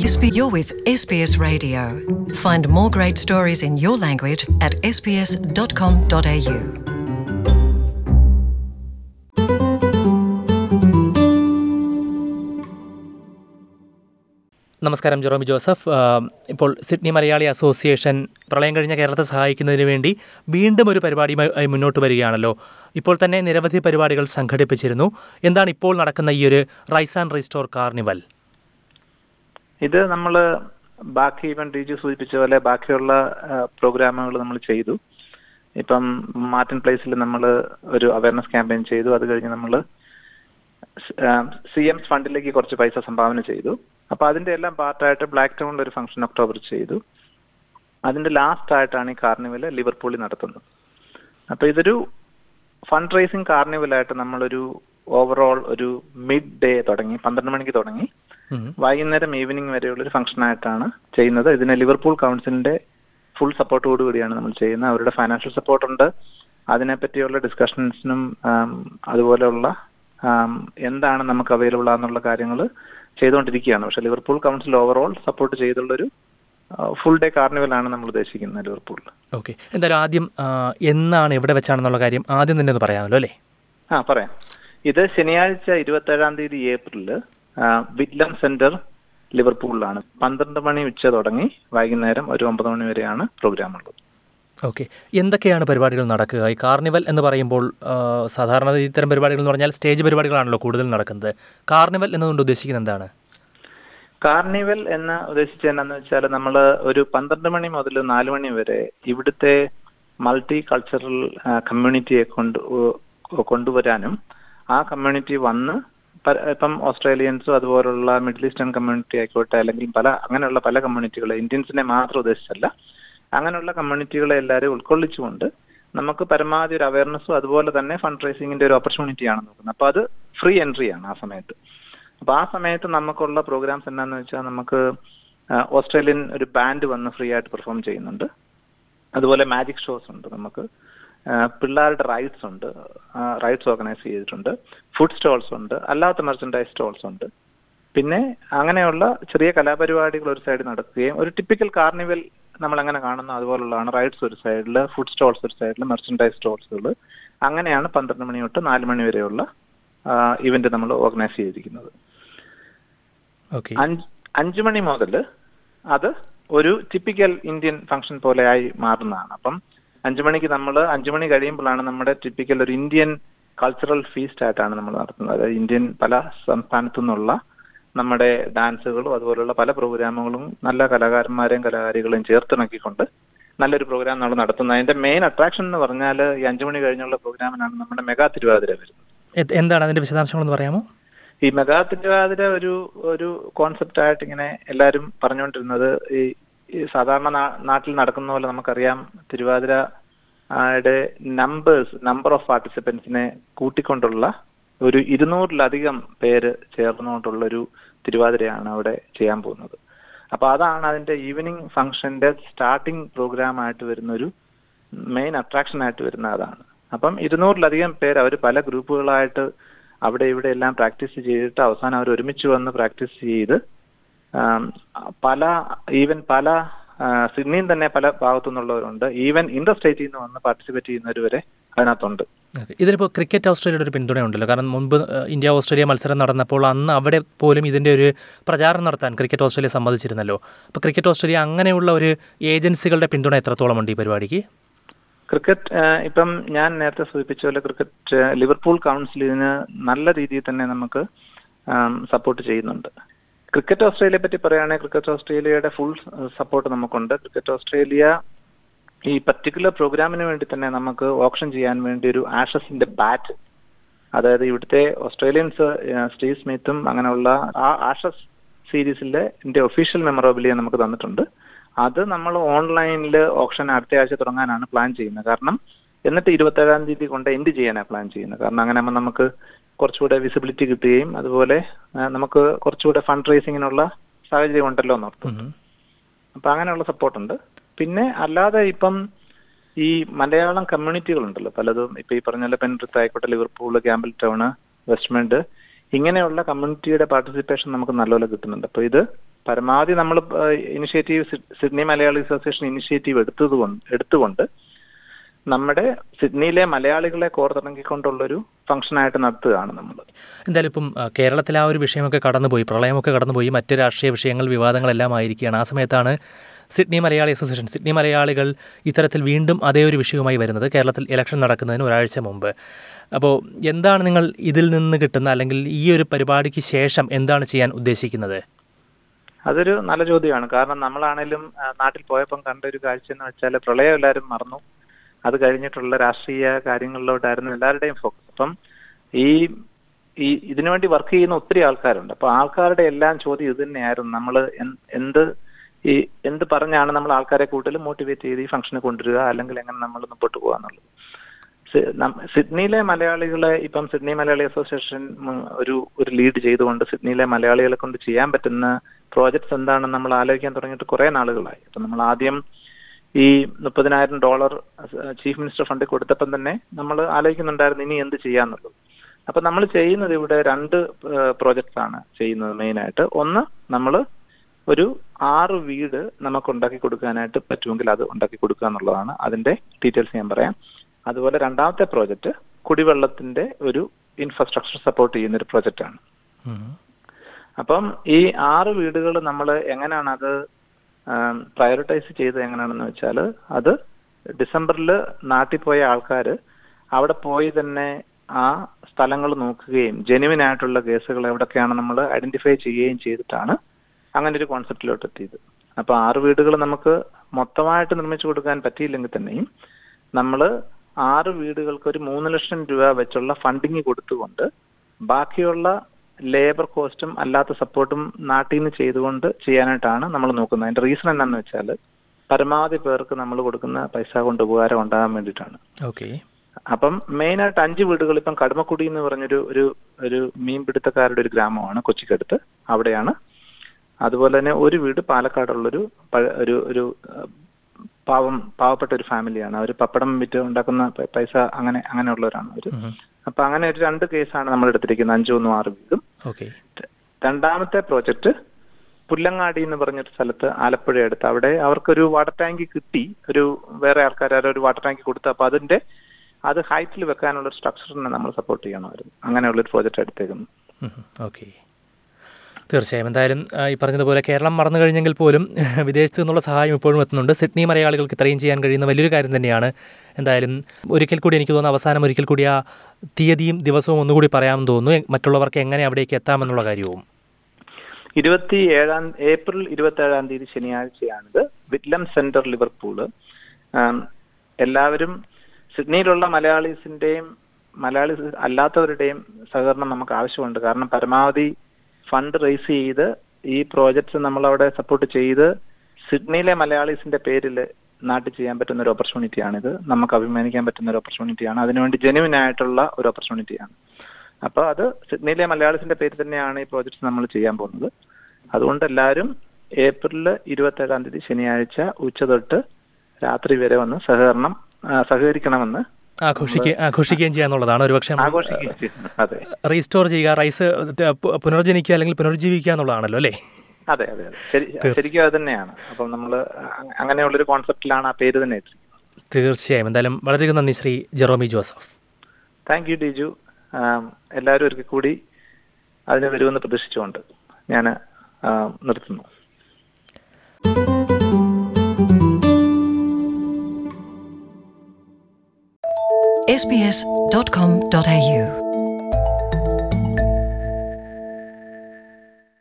SP, you're with SBS Radio. Find more great stories in your language at sbs.com.au. നമസ്കാരം ജെറോമി Joseph ആ, ഇപ്പോൾ Sydney Malayali association പ്രളയം കഴിഞ്ഞ കേരളത്തെ സഹായിക്കുന്നതിന് വേണ്ടി വീണ്ടും ഒരു പരിപാടിയുമായി മുന്നോട്ട് വരികയാണല്ലോ ഇപ്പോൾ തന്നെ നിരവധി പരിപാടികൾ സംഘടിപ്പിച്ചിരുന്നു എന്താണ് ഇപ്പോൾ നടക്കുന്ന ഈ ഒരു റൈസ് ആൻഡ് റീസ്റ്റോർ കാർണിവൽ ഇത് നമ്മൾ ബാക്കി ഇപ്പം ടി ജി സൂചിപ്പിച്ച പോലെ ബാക്കിയുള്ള പ്രോഗ്രാമുകൾ നമ്മൾ ചെയ്തു ഇപ്പം മാർട്ടിൻ പ്ലേസിൽ നമ്മൾ ഒരു അവയർനെസ് ക്യാമ്പയിൻ ചെയ്തു അത് കഴിഞ്ഞ് നമ്മൾ സി എം ഫണ്ടിലേക്ക് കുറച്ച് പൈസ സംഭാവന ചെയ്തു അപ്പൊ അതിന്റെ എല്ലാം പാർട്ടായിട്ട് ബ്ലാക്ക് ടൗണിൽ ഒരു ഫംഗ്ഷൻ ഒക്ടോബർ ചെയ്തു അതിന്റെ ലാസ്റ്റ് ആയിട്ടാണ് ഈ കാർണിവൽ ലിവർപൂളിൽ നടത്തുന്നത് അപ്പൊ ഇതൊരു ഫണ്ട് റൈസിങ് കാർണിവലായിട്ട് നമ്മളൊരു ഓവറോൾ ഒരു മിഡ് ഡേ തുടങ്ങി പന്ത്രണ്ട് മണിക്ക് തുടങ്ങി വൈകുന്നേരം ഈവനിങ് വരെയുള്ള ഒരു ഫംഗ്ഷൻ ആയിട്ടാണ് ചെയ്യുന്നത് ഇതിന് ലിവർപൂൾ കൗൺസിലിന്റെ ഫുൾ സപ്പോർട്ടോട് കൂടിയാണ് നമ്മൾ ചെയ്യുന്നത് അവരുടെ ഫൈനാൻഷ്യൽ സപ്പോർട്ട് ഉണ്ട് അതിനെപ്പറ്റിയുള്ള ഡിസ്കഷൻസിനും അതുപോലെയുള്ള ആം, എന്താണ് നമുക്ക് അവൈലബിൾ ആണെന്നുള്ള കാര്യങ്ങൾ ചെയ്തുകൊണ്ടിരിക്കുകയാണ് പക്ഷെ ലിവർപൂൾ കൗൺസിൽ ഓവറോൾ സപ്പോർട്ട് ചെയ്തുള്ളൊരു ഫുൾ ഡേ കാർണിവലാണ് നമ്മൾ ഉദ്ദേശിക്കുന്നത് ലിവർപൂളിൽ ഓക്കെ എന്തായാലും ആദ്യം ആ, എന്നാണ് എവിടെ വെച്ചാണെന്നുള്ള കാര്യം ആദ്യം തന്നെ ഒന്ന് പറയാമല്ലോ അല്ലേ ആ പറയാം ഇത് ശനിയാഴ്ച ഇരുപത്തേഴാം തീയതി ഏപ്രിലില് വിറ്റ്ലം സെന്റർ ലിവർപൂളിലാണ് പന്ത്രണ്ട് മണി ഉച്ച തുടങ്ങി വൈകുന്നേരം ഒരു ഒമ്പത് മണി വരെയാണ് പ്രോഗ്രാം ഉള്ളത് ഓക്കെ എന്തൊക്കെയാണ് പരിപാടികൾ നടക്കുക ഈ കാർണിവൽ എന്ന് പറയുമ്പോൾ ആ, സാധാരണ ഇത്തരം പരിപാടികൾ എന്ന് പറഞ്ഞാൽ സ്റ്റേജ് പരിപാടികളാണല്ലോ കൂടുതൽ നടക്കുന്നത് കാർണിവൽ എന്നതുകൊണ്ട് ഉദ്ദേശിക്കുന്നത് എന്താണ് കാർണിവൽ എന്ന് ഉദ്ദേശിച്ചത് എന്നാന്ന് വെച്ചാൽ നമ്മൾ ഒരു പന്ത്രണ്ട് മണി മുതൽ നാല് മണി വരെ ഇവിടുത്തെ മൾട്ടി കൾച്ചറൽ കമ്മ്യൂണിറ്റിയെ കൊണ്ട് ഉ- കൊണ്ടുവരാനും ആ കമ്മ്യൂണിറ്റി വന്ന് പ- ഇപ്പം ഓസ്ട്രേലിയൻസും അതുപോലുള്ള മിഡിൽ ഈസ്റ്റേൺ കമ്മ്യൂണിറ്റി ആയിക്കോട്ടെ അല്ലെങ്കിൽ പല അങ്ങനെയുള്ള പല കമ്മ്യൂണിറ്റികളെ ഇന്ത്യൻസിനെ മാത്രം ഉദ്ദേശിച്ചല്ല അങ്ങനെയുള്ള കമ്മ്യൂണിറ്റികളെ എല്ലാവരും ഉൾക്കൊള്ളിച്ചുകൊണ്ട് നമുക്ക് പരമാവധി ഒരു അവയർനെസ്സും അതുപോലെ തന്നെ ഫണ്ട് റൈസിങ്ങിന്റെ ഒരു ഓപ്പർച്യൂണിറ്റിയാണ് നോക്കുന്നത് അപ്പൊ അത് ഫ്രീ എൻട്രി ആണ് ആ സമയത്ത് അപ്പൊ ആ സമയത്ത് നമുക്കുള്ള പ്രോഗ്രാംസ് എന്നാന്ന് വെച്ചാൽ നമുക്ക് ആ, ഓസ്ട്രേലിയൻ ഒരു ബാൻഡ് വന്ന് ഫ്രീ ആയിട്ട് പെർഫോം ചെയ്യുന്നുണ്ട് അതുപോലെ മാജിക് ഷോസ് ഉണ്ട് നമുക്ക് ആ, പിള്ളേരുടെ റൈഡ്സ് ഉണ്ട് റൈഡ്സ് ഓർഗനൈസ് ചെയ്തിട്ടുണ്ട് ഫുഡ് സ്റ്റോൾസ് ഉണ്ട് അല്ലാത്ത മെർച്ചൻഡൈസ് സ്റ്റോൾസ് ഉണ്ട് പിന്നെ അങ്ങനെയുള്ള ചെറിയ കലാപരിപാടികൾ ഒരു സൈഡിൽ നടക്കുകയും ഒരു ടിപ്പിക്കൽ കാർണിവൽ നമ്മൾ അങ്ങനെ കാണുന്ന അതുപോലുള്ളതാണ് റൈഡ്സ് ഒരു സൈഡിൽ ഫുഡ് സ്റ്റോൾസ് ഒരു സൈഡിൽ മെർച്ചൻഡൈസ് സ്റ്റോൾസുകൾ അങ്ങനെയാണ് പന്ത്രണ്ട് മണി തൊട്ട് നാല് മണി വരെയുള്ള ഇവന്റ് നമ്മൾ ഓർഗനൈസ് ചെയ്തിരിക്കുന്നത് ഓക്കെ അഞ്ച് അഞ്ചു മണി മുതൽ അത് ഒരു ടിപ്പിക്കൽ ഇന്ത്യൻ ഫംഗ്ഷൻ പോലെയായി മാറുന്നതാണ് അപ്പം അഞ്ചു മണിക്ക് നമ്മൾ അഞ്ചു മണി കഴിയുമ്പോഴാണ് നമ്മുടെ ടിപ്പിക്കൽ ഒരു ഇന്ത്യൻ കൾച്ചറൽ ഫീസ്റ്റ് ആയിട്ടാണ് നമ്മൾ നടത്തുന്നത് അതായത് ഇന്ത്യൻ പല സംസ്ഥാനത്തു നിന്നുള്ള നമ്മുടെ ഡാൻസുകളും അതുപോലുള്ള പല പ്രോഗ്രാമുകളും നല്ല കലാകാരന്മാരെയും കലാകാരികളെയും ചേർത്തിണക്കിക്കൊണ്ട് നല്ലൊരു പ്രോഗ്രാം നമ്മൾ നടത്തുന്നത് അതിന്റെ മെയിൻ അട്രാക്ഷൻ എന്ന് പറഞ്ഞാൽ ഈ അഞ്ചു മണി കഴിഞ്ഞുള്ള പ്രോഗ്രാമിനാണ് നമ്മുടെ മെഗാ തിരുവാതിര വരുന്നത് എ- എന്താണ് അതിന്റെ വിശദാംശങ്ങളൊന്ന് പറയാമോ ഈ മെഗാ തിരുവാതിര ഒരു ഒരു കോൺസെപ്റ്റ് ആയിട്ട് ഇങ്ങനെ എല്ലാവരും പറഞ്ഞുകൊണ്ടിരുന്നത് ഈ ഈ സാധാരണ നാ- നാട്ടിൽ നടക്കുന്ന പോലെ നമുക്കറിയാം തിരുവാതിര യുടെ നമ്പേഴ്സ് നമ്പർ ഓഫ് പാർട്ടിസിപ്പൻസിനെ കൂട്ടിക്കൊണ്ടുള്ള ഒരു ഇരുന്നൂറിലധികം പേര് ചേർന്നുകൊണ്ടുള്ള ഒരു തിരുവാതിരയാണ് അവിടെ ചെയ്യാൻ പോകുന്നത് അപ്പൊ അതാണ് അതിന്റെ ഈവനിങ് ഫംഗ്ഷന്റെ സ്റ്റാർട്ടിംഗ് പ്രോഗ്രാം ആയിട്ട് വരുന്ന ഒരു മെയിൻ അട്രാക്ഷൻ ആയിട്ട് വരുന്ന അതാണ് അപ്പം ഇരുന്നൂറിലധികം പേര് അവർ പല ഗ്രൂപ്പുകളായിട്ട് അവിടെ ഇവിടെ എല്ലാം പ്രാക്ടീസ് ചെയ്തിട്ട് അവസാനം അവർ ഒരുമിച്ച് വന്ന് പ്രാക്ടീസ് ചെയ്ത് ആം, പല ഈവൻ പല ആ, സിഡ്നിയിൽ തന്നെ പല ഭാഗത്തു നിന്നുള്ളവരുണ്ട് ഈവൻ ഇന്റർ സ്റ്റേറ്റിൽ നിന്ന് വന്ന് പാർട്ടിസിപ്പേറ്റ് ചെയ്യുന്നവർ വരെ അതിനകത്തുണ്ട് ഓക്കെ. ഇതിലിപ്പോൾ ക്രിക്കറ്റ് ഓസ്ട്രേലിയയുടെ ഒരു പിന്തുണയുണ്ടല്ലോ കാരണം മുൻപ് ഏഹ്, ഇന്ത്യ ഓസ്ട്രേലിയ മത്സരം നടന്നപ്പോൾ അന്ന് അവിടെ പോലും ഇതിൻ്റെ ഒരു പ്രചാരണം നടത്താൻ ക്രിക്കറ്റ് ഓസ്ട്രേലിയ സമ്മതിച്ചിരുന്നല്ലോ അപ്പോൾ ക്രിക്കറ്റ് ഓസ്ട്രേലിയ അങ്ങനെയുള്ള ഒരു ഏജൻസികളുടെ പിന്തുണ എത്രത്തോളം ഉണ്ട് ഈ പരിപാടിക്ക് ക്രിക്കറ്റ് ആ, ഇപ്പം ഞാൻ നേരത്തെ സൂചിപ്പിച്ച പോലെ ക്രിക്കറ്റ് ആ, ലിവർപൂൾ കൗൺസിൽ ഇതിന് നല്ല രീതിയിൽ തന്നെ നമുക്ക് സപ്പോർട്ട് ചെയ്യുന്നുണ്ട് ക്രിക്കറ്റ് ഓസ്ട്രേലിയയെ പറ്റി പറയുകയാണെങ്കിൽ ക്രിക്കറ്റ് ഓസ്ട്രേലിയയുടെ ഫുൾ സപ്പോർട്ട് നമുക്കുണ്ട് ക്രിക്കറ്റ് ഓസ്ട്രേലിയ ഈ പർട്ടിക്കുലർ പ്രോഗ്രാമിന് വേണ്ടി തന്നെ നമുക്ക് ഓപ്ഷൻ ചെയ്യാൻ വേണ്ടി ഒരു ആഷസിന്റെ ബാറ്റ് അതായത് ഇവിടുത്തെ ഓസ്ട്രേലിയൻസ് സ്റ്റീവ് സ്മിത്തും അങ്ങനെയുള്ള ആ ആഷസ് സീരീസിലെ എന്റെ ഒഫീഷ്യൽ മെമ്മറബിലിയ നമുക്ക് തന്നിട്ടുണ്ട് അത് നമ്മൾ ഓൺലൈനിൽ ഓപ്ഷൻ അടുത്ത ആഴ്ച തുടങ്ങാനാണ് പ്ലാൻ ചെയ്യുന്നത് കാരണം എന്നിട്ട് ഇരുപത്തേഴാം തീയതി കൊണ്ട് എൻഡ് ചെയ്യാനാണ് പ്ലാൻ ചെയ്യുന്നത് കാരണം അങ്ങനെ ആകുമ്പോൾ നമുക്ക് കുറച്ചുകൂടെ വിസിബിലിറ്റി കിട്ടുകയും അതുപോലെ ആ, നമുക്ക് കുറച്ചുകൂടെ ഫണ്ട് റേസിങ്ങിനുള്ള സാഹചര്യം ഉണ്ടല്ലോ എന്നോർത്ത് ഉം. അപ്പൊ അങ്ങനെയുള്ള സപ്പോർട്ടുണ്ട് പിന്നെ അല്ലാതെ ഇപ്പം ഈ മലയാളം കമ്മ്യൂണിറ്റികൾ ഉണ്ടല്ലോ പലതും ഇപ്പൊ ഈ പറഞ്ഞ പോലെ പെൻട്രിത്ത് ആയിക്കോട്ടെ ലിവർപൂള് ക്യാമ്പിൾ ടൗണ് വെസ്റ്റ്മെന്റ് ഇങ്ങനെയുള്ള കമ്മ്യൂണിറ്റിയുടെ പാർട്ടിസിപ്പേഷൻ നമുക്ക് നല്ലപോലെ കിട്ടുന്നുണ്ട് അപ്പൊ ഇത് പരമാവധി നമ്മൾ initiative Sydney Malayali association initiative എടുത്തതുകൊണ്ട് എടുത്തുകൊണ്ട് നമ്മുടെ സിഡ്നിയിലെ മലയാളികളെ കോർത്തിറങ്ങിക്കൊണ്ടുള്ളൊരു ഫംഗ്ഷനായിട്ട് നടത്തുകയാണ് നമ്മൾ എന്തായാലും ഇപ്പം ആ, കേരളത്തിൽ ആ ഒരു വിഷയമൊക്കെ കടന്നുപോയി പ്രളയമൊക്കെ കടന്നുപോയി മറ്റ് രാഷ്ട്രീയ വിഷയങ്ങൾ വിവാദങ്ങളെല്ലാം ആയിരിക്കുകയാണ് ആ സമയത്താണ് സിഡ്നി മലയാളി അസോസിയേഷൻ സിഡ്നി മലയാളികൾ ഇത്തരത്തിൽ വീണ്ടും അതേ ഒരു വിഷയവുമായി വരുന്നത് കേരളത്തിൽ ഇലക്ഷൻ നടക്കുന്നതിന് ഒരാഴ്ച മുമ്പ് അപ്പോൾ എന്താണ് നിങ്ങൾ ഇതിൽ നിന്ന് കിട്ടുന്ന അല്ലെങ്കിൽ ഈ ഒരു പരിപാടിക്ക് ശേഷം എന്താണ് ചെയ്യാൻ ഉദ്ദേശിക്കുന്നത് അതൊരു നല്ല ചോദ്യമാണ് കാരണം നമ്മളാണേലും ആ, നാട്ടിൽ പോയപ്പം കണ്ട ഒരു കാഴ്ച എന്ന് വെച്ചാൽ പ്രളയം എല്ലാവരും മറന്നു അത് കഴിഞ്ഞിട്ടുള്ള രാഷ്ട്രീയ കാര്യങ്ങളിലോട്ടായിരുന്നു എല്ലാവരുടെയും ഫോക്കസ് അപ്പം ഈ ഈ ഇതിനുവേണ്ടി വർക്ക് ചെയ്യുന്ന ഒത്തിരി ആൾക്കാരുണ്ട് അപ്പൊ ആൾക്കാരുടെ എല്ലാം ചോദ്യം ഇത് തന്നെയായിരുന്നു നമ്മൾ എന്ത് ഈ എന്ത് പറഞ്ഞാണ് നമ്മൾ ആൾക്കാരെ കൂടുതൽ മോട്ടിവേറ്റ് ചെയ്ത് ഈ ഫംഗ്ഷന് കൊണ്ടുവരിക അല്ലെങ്കിൽ എങ്ങനെ നമ്മൾ മുമ്പോട്ട് പോകാന്നുള്ളത് സി- നം- സിഡ്നിയിലെ മലയാളികളെ ഇപ്പം സിഡ്നി മലയാളി അസോസിയേഷൻ ഉം, ഒരു ഒരു ലീഡ് ചെയ്തുകൊണ്ട് സിഡ്നിയിലെ മലയാളികളെ കൊണ്ട് ചെയ്യാൻ പറ്റുന്ന പ്രോജക്ട്സ് എന്താണെന്ന് നമ്മൾ ആലോചിക്കാൻ തുടങ്ങിയിട്ട് കുറെ നാളുകളായി അപ്പൊ നമ്മൾ ആദ്യം ഈ മുപ്പതിനായിരം ഡോളർ ചീഫ് മിനിസ്റ്റർ ഫണ്ടിൽ കൊടുത്തപ്പം തന്നെ നമ്മൾ ആലോചിക്കുന്നുണ്ടായിരുന്നു ഇനി എന്ത് ചെയ്യാന്നുള്ളത് അപ്പൊ നമ്മൾ ചെയ്യുന്നത് ഇവിടെ രണ്ട് പ്രോജക്ട്സ് ആണ് ചെയ്യുന്നത് മെയിൻ ആയിട്ട് ഒന്ന് നമ്മൾ ഒരു ആറ് വീട് നമുക്ക് ഉണ്ടാക്കി കൊടുക്കാനായിട്ട് പറ്റുമെങ്കിൽ അത് ഉണ്ടാക്കി കൊടുക്കുക എന്നുള്ളതാണ് അതിന്റെ ഡീറ്റെയിൽസ് ഞാൻ പറയാം അതുപോലെ രണ്ടാമത്തെ പ്രോജക്റ്റ് കുടിവെള്ളത്തിന്റെ ഒരു ഇൻഫ്രാസ്ട്രക്ചർ സപ്പോർട്ട് ചെയ്യുന്ന ഒരു പ്രോജക്റ്റ് ആണ് ഉം. അപ്പം ഈ ആറ് വീടുകൾ നമ്മൾ എങ്ങനെയാണ് അത് പ്രയോറിറ്റൈസ് ചെയ്തത് എങ്ങനെയാണെന്ന് വെച്ചാൽ അത് ഡിസംബറിൽ നാട്ടിൽ പോയ ആൾക്കാർ അവിടെ പോയി തന്നെ ആ സ്ഥലങ്ങൾ നോക്കുകയും ജെനുവിൻ ആയിട്ടുള്ള കേസുകൾ എവിടൊക്കെയാണ് നമ്മൾ ഐഡന്റിഫൈ ചെയ്യുകയും ചെയ്തിട്ടാണ് അങ്ങനെ ഒരു കോൺസെപ്റ്റിലോട്ട് എത്തിയത് അപ്പൊ ആറ് വീടുകൾ നമുക്ക് മൊത്തമായിട്ട് നിർമ്മിച്ചു കൊടുക്കാൻ പറ്റിയില്ലെങ്കിൽ തന്നെയും നമ്മൾ ആറ് വീടുകൾക്ക് ഒരു മൂന്ന് ലക്ഷം രൂപ വെച്ചുള്ള ഫണ്ടിങ് കൊടുത്തുകൊണ്ട് ബാക്കിയുള്ള ലേബർ കോസ്റ്റും അല്ലാത്ത സപ്പോർട്ടും നാട്ടിൽ നിന്ന് ചെയ്തുകൊണ്ട് ചെയ്യാനായിട്ടാണ് നമ്മൾ നോക്കുന്നത് അതിന്റെ റീസൺ എന്താണെന്ന് വെച്ചാൽ പരമാവധി പേർക്ക് നമ്മൾ കൊടുക്കുന്ന പൈസ കൊണ്ട് ഉപകാരം ഉണ്ടാകാൻ വേണ്ടിയിട്ടാണ് ഓക്കെ അപ്പം മെയിൻ ആയിട്ട് അഞ്ച് വീടുകൾ ഇപ്പം കടമക്കുടി എന്ന് പറഞ്ഞൊരു ഒരു ഒരു മീൻപിടുത്തക്കാരുടെ ഒരു ഗ്രാമമാണ് കൊച്ചിക്കടുത്ത് അവിടെയാണ് അതുപോലെ തന്നെ ഒരു വീട് പാലക്കാടുള്ളൊരു പഴ- ഒരു ഒരു ആ, പാവം പാവപ്പെട്ട ഒരു ഫാമിലിയാണ് അവർ പപ്പടം വിറ്റ് ഉണ്ടാക്കുന്ന പ- പൈസ അങ്ങനെ അങ്ങനെയുള്ളവരാണ് അവർ അപ്പൊ അങ്ങനെ ഒരു രണ്ട് കേസാണ് നമ്മൾ എടുത്തിരിക്കുന്നത് അഞ്ചൊന്നും ആറ് വീടും ഓക്കെ രണ്ടാമത്തെ പ്രോജക്റ്റ് പുല്ലങ്ങാടി എന്ന് പറഞ്ഞൊരു സ്ഥലത്ത് ആലപ്പുഴ അടുത്ത് അവിടെ അവർക്കൊരു വാട്ടർ ടാങ്ക് കിട്ടി ഒരു വേറെ ആൾക്കാർ ആരോ ഒരു വാട്ടർ ടാങ്ക് കൊടുത്തു അപ്പൊ അതിന്റെ അത് ഹൈറ്റിൽ വെക്കാനുള്ള ഒരു സ്ട്രക്ചറിനെ നമ്മൾ സപ്പോർട്ട് ചെയ്യണമായിരുന്നു അങ്ങനെയുള്ള ഒരു പ്രോജക്റ്റ് എടുത്തേക്കുന്നു ഓക്കെ തീർച്ചയായും എന്തായാലും ആ, ഈ പറഞ്ഞതുപോലെ കേരളം മറന്നു കഴിഞ്ഞെങ്കിൽ പോലും വിദേശത്തു നിന്നുള്ള സഹായം ഇപ്പോഴും എത്തുന്നുണ്ട് സിഡ്നി മലയാളികൾക്ക് ഇത്രയും ചെയ്യാൻ കഴിയുന്ന വലിയൊരു കാര്യം തന്നെയാണ് എന്തായാലും ഒരിക്കൽ കൂടി എനിക്ക് തോന്നുന്നു അവസാനം ഒരിക്കൽ കൂടി ആ തീയതിയും ദിവസവും ഒന്നുകൂടി പറയാമെന്ന് തോന്നുന്നു എ- മറ്റുള്ളവർക്ക് എങ്ങനെ അവിടേക്ക് എത്താമെന്നുള്ള കാര്യവും ഇരുപത്തി ഏഴാം ഏപ്രിൽ ഇരുപത്തി ഏഴാം തീയതി ശനിയാഴ്ചയാണിത് വിറ്റ്ലം സെന്റർ ലിവർപൂള് ആം, എല്ലാവരും സിഡ്നിയിലുള്ള മലയാളീസിന്റെയും മലയാളി അല്ലാത്തവരുടെയും സഹകരണം നമുക്ക് ആവശ്യമുണ്ട് കാരണം പരമാവധി ഫണ്ട് റേസ് ചെയ്ത് ഈ പ്രോജക്ട്സ് നമ്മൾ അവിടെ സപ്പോർട്ട് ചെയ്ത് സിഡ്നിയിലെ മലയാളീസിന്റെ പേരിൽ നാട്ടിൽ ചെയ്യാൻ പറ്റുന്ന ഒരു ഓപ്പർച്യൂണിറ്റിയാണിത് നമുക്ക് അഭിമാനിക്കാൻ പറ്റുന്ന ഒരു ഓപ്പർച്യൂണിറ്റിയാണ് അതിനുവേണ്ടി ജെനുവിൻ ആയിട്ടുള്ള ഒരു ഓപ്പർച്യൂണിറ്റിയാണ് അപ്പൊ അത് സിഡ്നിയിലെ മലയാളീസിന്റെ പേരിൽ തന്നെയാണ് ഈ പ്രോജക്ട്സ് നമ്മൾ ചെയ്യാൻ പോകുന്നത് അതുകൊണ്ട് എല്ലാവരും ഏപ്രിൽ ഇരുപത്തി ഏഴാം തീയതി ശനിയാഴ്ച ഉച്ച തൊട്ട് രാത്രി വരെ വന്ന് സഹകരണം ആ, സഹകരിക്കണമെന്ന് ആഘോഷിക്കുക ആഘോഷിക്കുകയും ചെയ്യാന്നുള്ളതാണ് ഒരുപക്ഷെ നമ്മൾ, ആഘോഷിക്കുകയും ചെയ്യുന്നു അതെ റീസ്റ്റോർ ചെയ്യുക റൈസ് ത- പു- പുനർജനിക്കുക അല്ലെങ്കിൽ പുനർജീവിക്കുക എന്നുള്ളതാണല്ലോ അല്ലേ അതെ അതെ അതെ ശരി ശരിക്കും അത് തന്നെയാണ് അപ്പം നമ്മൾ അങ്ങനെയുള്ളൊരു കോൺസെപ്റ്റിലാണ് ആ പേര് തന്നെ ഇട്ടിരിക്കുന്നത് തീർച്ചയായും എന്തായാലും വളരെയധികം നന്ദി Shri Jeromy Joseph thank you Diju ആം, എല്ലാവരും ഒരിക്കൽ കൂടി അതിന് വരുമെന്ന് പ്രതീക്ഷിച്ചുകൊണ്ട് ഞാൻ നിർത്തുന്നു sbs.com.au